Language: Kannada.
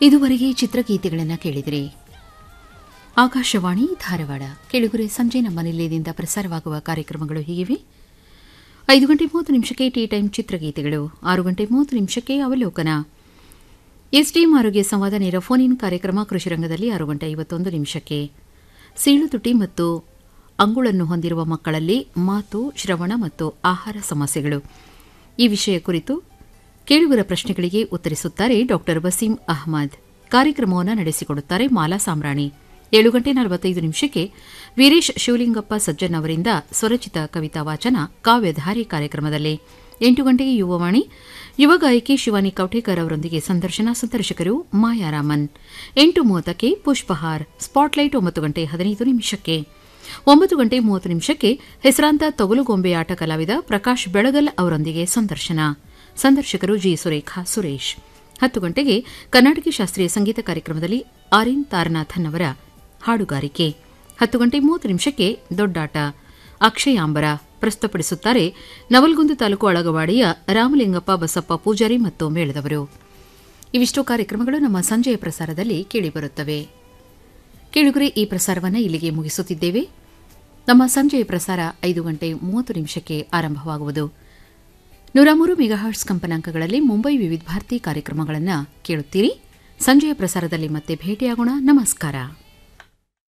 ಇದುವರೆಗೆ ಚಿತ್ರಗೀತೆಗಳನ್ನು ಕೇಳಿದಿರಿ ಆಕಾಶವಾಣಿ ಧಾರವಾಡ ಕೆಳಗುರೆ ಸಂಜೆ ನಮ್ಮ ನಿಲಯದಿಂದ ಪ್ರಸಾರವಾಗುವ ಕಾರ್ಯಕ್ರಮಗಳು ಹೀಗಿವೆ ಐದು ಗಂಟೆ ಮೂವತ್ತು ನಿಮಿಷಕ್ಕೆ ಟೀ ಟೈಮ್ ಚಿತ್ರಗೀತೆಗಳು ಆರು ಗಂಟೆ ಮೂವತ್ತು ನಿಮಿಷಕ್ಕೆ ಅವಲೋಕನ ಎಸ್ಡಿಎಂ ಆರೋಗ್ಯ ಸಂವಾದ ನೇರ ಫೋನ್ ಇನ್ ಕಾರ್ಯಕ್ರಮ ಕೃಷಿ ರಂಗದಲ್ಲಿ ಆರು ಗಂಟೆ ಐವತ್ತೊಂದು ನಿಮಿಷಕ್ಕೆ ಸೀಳು ತುಟಿ ಮತ್ತು ಅಂಗುಳನ್ನು ಹೊಂದಿರುವ ಮಕ್ಕಳಲ್ಲಿ ಮಾತು ಶ್ರವಣ ಮತ್ತು ಆಹಾರ ಸಮಸ್ಯೆಗಳು ಈ ವಿಷಯ ಕುರಿತು ಕೇಳುಗರ ಪ್ರಶ್ನೆಗಳಿಗೆ ಉತ್ತರಿಸುತ್ತಾರೆ ಡಾ ವಸೀಂ ಅಹ್ಮದ್ ಕಾರ್ಯಕ್ರಮವನ್ನು ನಡೆಸಿಕೊಡುತ್ತಾರೆ ಮಾಲಾ ಸಾಮ್ರಾಣಿ ಏಳು ಗಂಟೆ ನಲವತ್ತೈದು ನಿಮಿಷಕ್ಕೆ ವೀರೇಶ್ ಶಿವಲಿಂಗಪ್ಪ ಸಜ್ಜನ್ ಅವರಿಂದ ಸ್ವರಚಿತ ಕವಿತಾ ವಾಚನ ಕಾವ್ಯಧಾರಿ ಕಾರ್ಯಕ್ರಮದಲ್ಲಿ ಎಂಟು ಗಂಟೆಗೆ ಯುವವಾಣಿ ಯುವ ಗಾಯಕಿ ಶಿವಾನಿ ಕೌಠೇಕರ್ ಅವರೊಂದಿಗೆ ಸಂದರ್ಶನ ಸಂದರ್ಶಕರು ಮಾಯಾರಾಮನ್ ಎಂಟು ಮೂವತ್ತಕ್ಕೆ ಪುಷ್ಪಹಾರ್ ಸ್ಪಾಟ್ಲೈಟ್ ಒಂಬತ್ತು ಗಂಟೆ ಹದಿನೈದು ನಿಮಿಷಕ್ಕೆ ಒಂಬತ್ತು ಗಂಟೆ ಮೂವತ್ತು ನಿಮಿಷಕ್ಕೆ ಹೆಸರಾಂತ ತೊಗಲುಗೊಂಬೆ ಆಟ ಕಲಾವಿದ ಪ್ರಕಾಶ್ ಬೆಳಗಲ್ ಅವರೊಂದಿಗೆ ಸಂದರ್ಶನ ಸಂದರ್ಶಕರು ಜಿ ಸುರೇಖಾ ಸುರೇಶ್ ಹತ್ತು ಗಂಟೆಗೆ ಕರ್ನಾಟಕ ಶಾಸ್ತ್ರೀಯ ಸಂಗೀತ ಕಾರ್ಯಕ್ರಮದಲ್ಲಿ ಆರಿನ್ ತಾರನಾಥನ್ ಅವರ ಹಾಡುಗಾರಿಕೆ ಹತ್ತು ಗಂಟೆ ಮೂವತ್ತು ನಿಮಿಷಕ್ಕೆ ದೊಡ್ಡಾಟ ಅಕ್ಷಯಾಂಬರ ಪ್ರಸ್ತುತಪಡಿಸುತ್ತಾರೆ ನವಲ್ಗುಂದ ತಾಲೂಕು ಅಳಗವಾಡಿಯ ರಾಮಲಿಂಗಪ್ಪ ಬಸಪ್ಪ ಪೂಜಾರಿ ಮತ್ತು ಮೇಳದವರು ಇವಿಷ್ಟು ಕಾರ್ಯಕ್ರಮಗಳು ನಮ್ಮ ಸಂಜೆಯ ಪ್ರಸಾರದಲ್ಲಿ ಕೇಳಿಬರುತ್ತವೆ ಕೇಳುಗರೆ ಈ ಪ್ರಸಾರವನ್ನು ಇಲ್ಲಿಗೆ ಮುಗಿಸುತ್ತಿದ್ದೇವೆ ನಮ್ಮ ಸಂಜೆಯ ಪ್ರಸಾರ ಐದು ಗಂಟೆ ಮೂವತ್ತು ನಿಮಿಷಕ್ಕೆ ಆರಂಭವಾಗುವುದು ನೂರ ಮೂರು ಮೆಗಾಹರ್ಟ್ಸ್ ಕಂಪನಾಂಕಗಳಲ್ಲಿ ಮುಂಬೈ ವಿವಿಧ ಭಾರತಿ ಕಾರ್ಯಕ್ರಮಗಳನ್ನು ಕೇಳುತ್ತೀರಿ ಸಂಜೆಯ ಪ್ರಸಾರದಲ್ಲಿ ಮತ್ತೆ ಭೇಟಿಯಾಗೋಣ ನಮಸ್ಕಾರ